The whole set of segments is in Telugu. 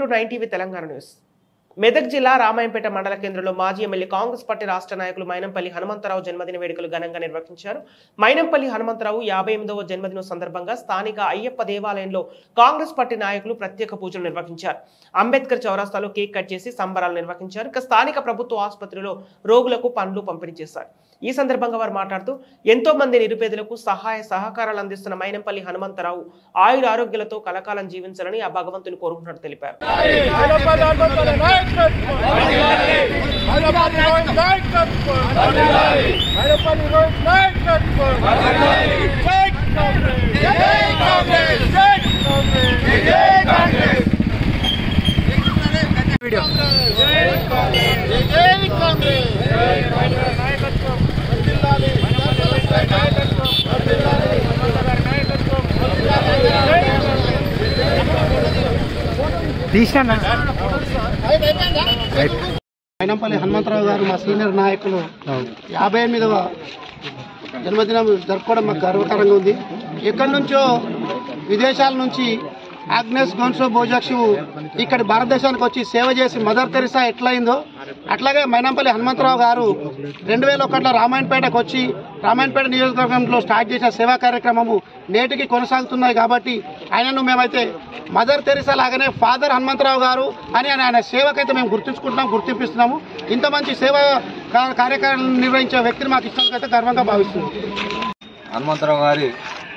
to nine TV Telangana news Medak జిల్లా రామాయంపేట మండల కేంద్రంలో మాజీ ఎమ్మెల్యే కాంగ్రెస్ పార్టీ రాష్ట్ర నాయకులు మైనంపల్లి హనుమంతరావు జన్మదిన వేడుకలు ఘనంగా నిర్వహించారు మైనంపల్లి హనుమంతరావు యాభై ఎనిమిదవ జన్మదినం సందర్భంగా స్థానిక అయ్యప్ప దేవాలయంలో కాంగ్రెస్ పార్టీ నాయకులు ప్రత్యేక పూజలు నిర్వహించారు అంబేద్కర్ చౌరస్తాలో కేక్ కట్ చేసి సంబరాలు నిర్వహించారు ఇక స్థానిక ప్రభుత్వ ఆసుపత్రిలో రోగులకు పండ్లు పంపిణీ చేశారు ఈ సందర్భంగా వారు మాట్లాడుతూ ఎంతో మంది నిరుపేదలకు సహాయ సహకారాలు అందిస్తున్న మైనంపల్లి హనుమంతరావు ఆయుర ఆరోగ్యాలతో కలకాలం జీవించాలని ఆ భగవంతుని కోరుకున్నట్టు తెలిపారు తీసినా మైనంపల్లి హనుమంతరావు గారు మా సీనియర్ నాయకులు యాభై ఎనిమిదవ జన్మదినం జరుపుకోవడం మాకు గర్వకారంగా ఉంది ఎక్కడి నుంచో విదేశాల నుంచి ఆగ్నేస్ గోన్సో బోజాక్షు ఇక్కడి భారతదేశానికి వచ్చి సేవ చేసి మదర్ తెరిసా ఎట్లయిందో అట్లాగే మైనంపల్లి హనుమంతరావు గారు రెండు వేల ఒకటిలో రామాయణపేటకు వచ్చి రామాయణపేట నియోజకవర్గంలో స్టార్ట్ చేసిన సేవా కార్యక్రమము నేటికి కొనసాగుతున్నాయి కాబట్టి ఆయనను మేమైతే మదర్ తెరిసా లాగానే ఫాదర్ హనుమంతరావు గారు అని ఆయన ఆయన సేవకైతే మేము గుర్తుంచుకుంటున్నాం గుర్తింపిస్తున్నాము ఇంత మంచి సేవ కా- కార్యక్రమాలు నిర్వహించే వ్యక్తిని మాకు ఇష్టంకైతే గర్వంగా భావిస్తున్నాం హనుమంతరావు గారి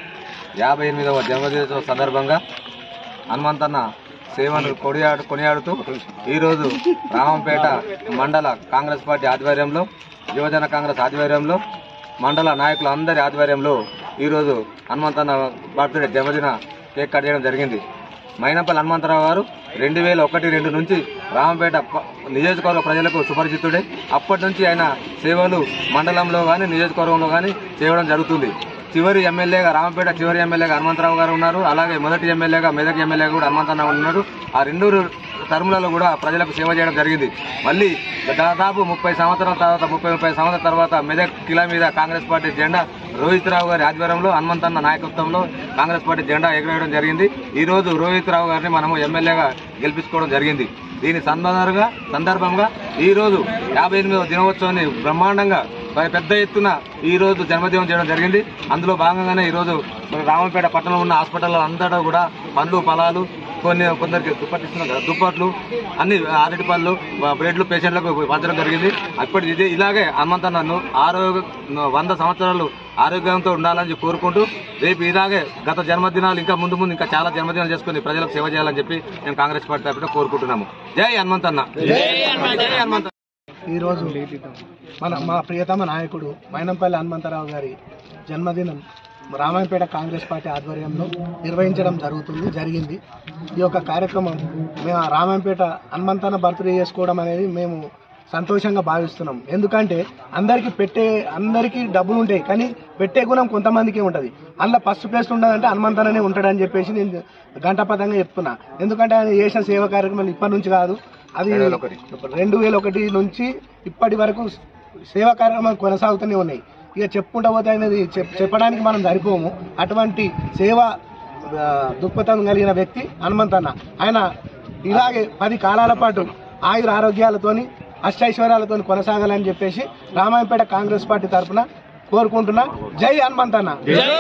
యాభై ఎనిమిదవ జన్మదినోత్సవ సందర్భంగా హనుమంతన్న సేవను కొనియాడు కొనియాడుతూ ఈరోజు రామంపేట మండల కాంగ్రెస్ పార్టీ ఆధ్వర్యంలో యువజన కాంగ్రెస్ ఆధ్వర్యంలో మండల నాయకుల అందరి ఆధ్వర్యంలో ఈరోజు హనుమంతన్న బర్త్డే జన్మదిన కేక్ కట్ చేయడం జరిగింది మైనపల్లి హనుమంతరావు గారు రెండు వేల ఒకటి రెండు నుంచి రామంపేట ప- నియోజకవర్గ ప్రజలకు సుపరిచితుడే అప్పటి నుంచి ఆయన సేవలు మండలంలో కానీ నియోజకవర్గంలో కానీ చేయడం జరుగుతుంది చివరి ఎమ్మెల్యేగా రామంపేట చివరి ఎమ్మెల్యేగా హనుమంతరావు గారు ఉన్నారు అలాగే మొదటి ఎమ్మెల్యేగా మెదక్ ఎమ్మెల్యేగా కూడా హనుమంతరావు ఉన్నారు ఆ రెండు టర్ములలో కూడా ప్రజలకు సేవ చేయడం జరిగింది మళ్ళీ దాదాపు ముప్పై సంవత్సరాల తర్వాత ముప్పై ముప్పై సంవత్సరాల తర్వాత మెదక్ కిలా మీద కాంగ్రెస్ పార్టీ జెండా రోహిత్ రావు గారి ఆధ్వర్యంలో హనుమంతన్న నాయకత్వంలో కాంగ్రెస్ పార్టీ జెండా ఎగరేయడం జరిగింది ఈ రోజు రోహిత్ రావు గారిని మనము ఎమ్మెల్యేగా గెలిపించుకోవడం జరిగింది దీని సందర్భంగా సందర్భంగా ఈ రోజు యాభై ఎనిమిదవ దినోత్సవాన్ని బ్రహ్మాండంగా మరి పెద్ద ఎత్తున ఈ రోజు జన్మదినం చేయడం జరిగింది అందులో భాగంగానే ఈ రోజు మన రామంపేట పట్టణంలో ఉన్న హాస్పిటల్ అంతటా కూడా పండ్లు ఫలాలు కొన్ని కొందరికి దుప్పటిస్తున్నారు కదా దుప్పట్లు అన్ని అరటి పళ్ళు బ్రెడ్లు పేషెంట్లకు పంచడం జరిగింది అప్పటి ఇది ఇలాగే హనుమంత నన్ను ఆరోగ్య వంద సంవత్సరాలు ఆరోగ్యంతో ఉండాలని చెప్పి కోరుకుంటూ రేపు ఇలాగే గత జన్మదినాలు ఇంకా ముందు ముందు ఇంకా చాలా జన్మదినాలు చేసుకుని ప్రజలకు సేవ చేయాలని చెప్పి మేము కాంగ్రెస్ పార్టీ తరఫున కోరుకుంటున్నాము జై హనుమంతన్న జై హనుమంత ఈరోజు మన మా ప్రియతమ నాయకుడు మైనంపల్లి హనుమంతరావు గారి జన్మదినం రామాయణపేట కాంగ్రెస్ పార్టీ ఆధ్వర్యంలో నిర్వహించడం జరుగుతుంది జరిగింది ఈ యొక్క కార్యక్రమం మేము ఆ రామాయణపేట హనుమంతన బర్త్డే చేసుకోవడం అనేది మేము సంతోషంగా భావిస్తున్నాం ఎందుకంటే అందరికీ పెట్టే అందరికీ డబ్బులు ఉంటాయి కానీ పెట్టే గుణం కొంతమందికి ఉంటుంది అందులో ఫస్ట్ ప్లేస్ ఉండదంటే హనుమంతననే ఉంటాడని చెప్పేసి నేను గంటపదంగా చెప్తున్నా ఎందుకంటే ఆయన చేసిన సేవ కార్యక్రమాలు ఇప్పటి నుంచి కాదు అది రెండు వేల ఒకటి నుంచి ఇప్పటి వరకు సేవా కార్యక్రమాలు కొనసాగుతూనే ఉన్నాయి ఇక చెప్పుకుంటా పోతే అనేది చెప్- చెప్పడానికి మనం సరిపోము అటువంటి సేవ ఆ, దృక్పథం కలిగిన వ్యక్తి హనుమంతన్న ఆయన ఇలాగే పది కాలాల పాటు ఆయుర ఆరోగ్యాలతోని అష్టైశ్వర్యాలతో కొనసాగాలని చెప్పేసి రామాయంపేట కాంగ్రెస్ పార్టీ తరఫున కోరుకుంటున్నా జై హనుమంతన్న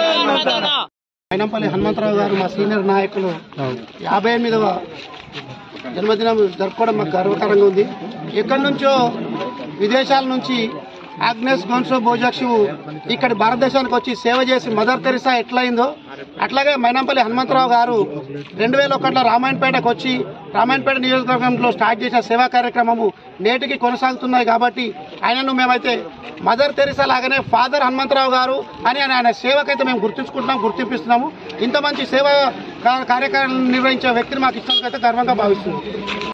మైనంపల్లి హనుమంతరావు గారు మా సీనియర్ నాయకులు యాభై ఎనిమిదవ జన్మదినం జరుపుకోవడం మాకు గర్వకారంగా ఉంది ఎక్కడి నుంచో విదేశాల నుంచి ఆగ్నేస్ గోన్సో బోజాక్షు ఇక్కడి భారతదేశానికి వచ్చి సేవ చేసి మదర్ తెరిసా ఎట్లయిందో అట్లాగే మైనంపల్లి హనుమంతరావు గారు రెండు వేల ఒకటిలో రామాయణపేటకు వచ్చి రామాయణపేట నియోజకవర్గంలో స్టార్ట్ చేసిన సేవా కార్యక్రమము నేటికి కొనసాగుతున్నాయి కాబట్టి ఆయనను మేమైతే మదర్ తెరిసా లాగానే ఫాదర్ హనుమంతరావు గారు అని ఆయన ఆయన సేవకైతే మేము గుర్తుంచుకుంటున్నాం గుర్తింపిస్తున్నాము ఇంత మంచి సేవ కా- కార్యక్రమాలు నిర్వహించే వ్యక్తిని మాకు ఇష్టంకైతే గర్వంగా భావిస్తున్నాం